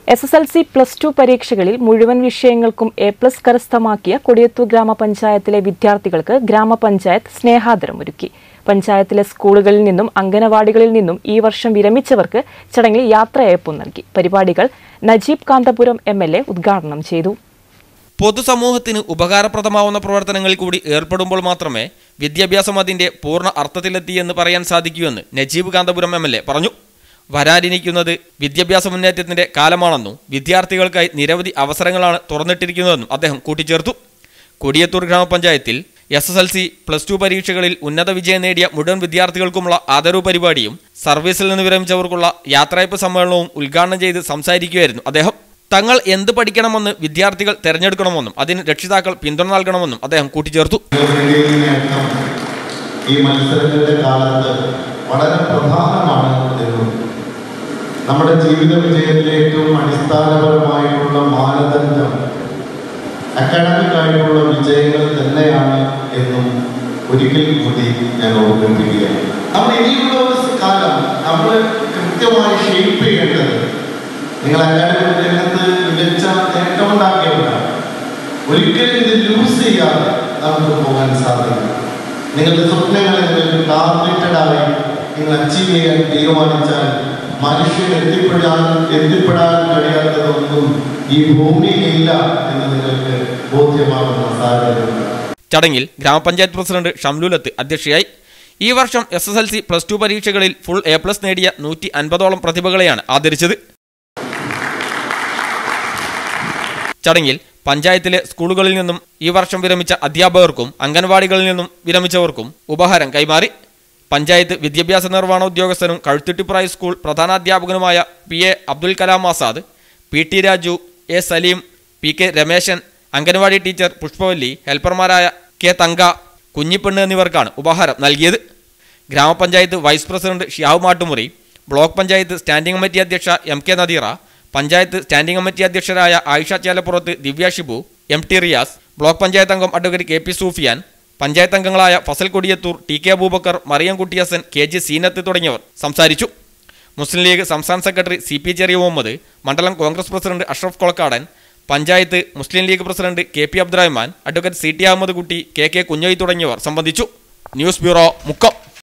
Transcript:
S S L C plus two പരീക്ഷകളിൽ മുഴുവൻ വിഷയങ്ങൾക്കും എ പ്ലസ് കരസ്ഥമാക്കിയ കൊടിയത്തൂർ ഗ്രാമപഞ്ചായത്തിലെ വിദ്യാർത്ഥികൾക്ക് ഗ്രാമപഞ്ചായത്ത് സ്നേഹാദരം ഒരുക്കി പഞ്ചായത്തിലെ സ്കൂളുകളിൽ നിന്നും അംഗനവാടികളിൽ നിന്നും ഈ വർഷം വിരമിച്ചവർക്ക് ചടങ്ങിൽ യാത്രയയപ്പും നൽകി പരിപാടികൾ Najeeb Kanthapuram M L A ഉദ്ഘാടനം ചെയ്തു പൊതുസമൂഹത്തിന് ഉപകാരപ്രദമാവുന്ന പ്രവർത്തനങ്ങളിൽ കൂടി ഏർപ്പെടുമ്പോൾ മാത്രമേ വിദ്യാഭ്യാസം അതിന്റെ പൂർണ്ണ അർത്ഥത്തിലെത്തിയെന്ന് പറയാൻ സാധിക്കൂവെന്ന് Najeeb Kanthapuram M L A പറഞ്ഞു വരാനിരിക്കുന്നത് വിദ്യാഭ്യാസ മുന്നേറ്റത്തിന്റെ കാലമാണെന്നും വിദ്യാർത്ഥികൾക്കായി നിരവധി അവസരങ്ങളാണ് തുറന്നിട്ടിരിക്കുന്നതെന്നും അദ്ദേഹം കൂട്ടിച്ചേർത്തു കൊടിയത്തൂർ ഗ്രാമപഞ്ചായത്തിൽ S S L C plus two പരീക്ഷകളിൽ ഉന്നത വിജയം നേടിയ മുഴുവൻ വിദ്യാർത്ഥികൾക്കുമുള്ള ആദരവ് പരിപാടിയും സർവീസിൽ നിന്ന് വിരമിച്ചവർക്കുള്ള യാത്രയപ്പ് സമ്മേളനവും ഉദ്ഘാടനം ചെയ്ത് സംസാരിക്കുകയായിരുന്നു അദ്ദേഹം തങ്ങൾ എന്ത് പഠിക്കണമെന്ന് വിദ്യാർത്ഥികൾ തെരഞ്ഞെടുക്കണമെന്നും അതിന് രക്ഷിതാക്കൾ പിന്തുണ നൽകണമെന്നും അദ്ദേഹം കൂട്ടിച്ചേർത്തു നേടിയ നേട്ടം ഈ മത്സരങ്ങളുടെ കാലത്ത് വളരെ പ്രധാനമാണ് എന്നും നമ്മുടെ ജീവിത വിജയത്തിലെ ഏറ്റവും അടിസ്ഥാനപരമായിട്ടുള്ള മാനദണ്ഡം അക്കാഡമിക് ആയിട്ടുള്ള വിജയങ്ങൾ തന്നെയാണ് എന്നും ഒരിക്കൽ കൂടി ഞാൻ ഓർമ്മിപ്പിക്കുകയാണ് നമ്മൾ ഇനിയുള്ള ഒരു കാലം നമ്മൾ കൃത്യമായി ഷേപ്പ് ചെയ്യേണ്ടത് നിങ്ങൾ അക്കാഡമിക് രംഗത്ത് മികച്ച നേട്ടമുണ്ടാക്കിയവരാണ് ഒരിക്കലും ഇത് ലൂസ് ചെയ്യാതെ നമുക്ക് പോകാൻ സാധിക്കും നിങ്ങളുടെ സ്വപ്നങ്ങളെ നിങ്ങൾ ടാർഗറ്റഡ് ആയി നിങ്ങൾ അച്ചീവ് ചെയ്യാൻ തീരുമാനിച്ചാൽ മനുഷ്യൻ എത്തിപ്പെടാൻ എത്തിപ്പെടാൻ കഴിയാത്തതൊന്നും ഈ ഭൂമിയിലില്ല എന്ന് നിങ്ങൾക്ക് ബോധ്യമാകുന്ന സാഹചര്യമുണ്ട് ചടങ്ങിൽ ഗ്രാമപഞ്ചായത്ത് പ്രസിഡന്റ് ഷംലുലത്ത് അധ്യക്ഷയായി ഈ വർഷം S S L C plus two പരീക്ഷകളിൽ ഫുൾ എ പ്ലസ് നേടിയ നൂറ്റി അൻപതോളം പ്രതിഭകളെയാണ് ആദരിച്ചത് ചടങ്ങിൽ പഞ്ചായത്തിലെ സ്കൂളുകളിൽ നിന്നും ഈ വർഷം വിരമിച്ച അധ്യാപകർക്കും അംഗൻവാടികളിൽ നിന്നും വിരമിച്ചവർക്കും ഉപഹാരം കൈമാറി പഞ്ചായത്ത് വിദ്യാഭ്യാസ നിർവഹണ ഉദ്യോഗസ്ഥനും കഴുത്തുട്ടിപ്രായ സ്കൂൾ പ്രധാനാധ്യാപകനുമായ P A Abdul Kalam Azad P T Raju A Saleem P K Rameshan anganwadi teacher Pushpavalli ഹെൽപ്പർമാരായ കെ തങ്ക കുഞ്ഞിപ്പെണ്ണ് എന്നിവർക്കാണ് ഉപഹാരം നൽകിയത് ഗ്രാമപഞ്ചായത്ത് vice president Shiyav Mattumuri block panchayat standing committee അധ്യക്ഷ M K Nadeera panchayat standing committee അധ്യക്ഷരായ Ayisha Chelappurath Divya Shibu M T Riyas block panchayat അംഗം advocate K P Sufiyan panchayat അംഗങ്ങളായ Fasal Kodiyathur T K Abubakar Mariyam കുട്ടിയസൻ K G Seenath തുടങ്ങിയവർ സംസാരിച്ചു മുസ്ലിം ലീഗ് സംസ്ഥാന secretary C P Cheriya Muhammad മണ്ഡലം Congress president Ashraf Kolakkadan panchayat Muslim League president K P Abdurahman advocate C T Ahammad Kutty K K കുഞ്ഞോയി തുടങ്ങിയവർ സംബന്ധിച്ചു news bureau Mukkam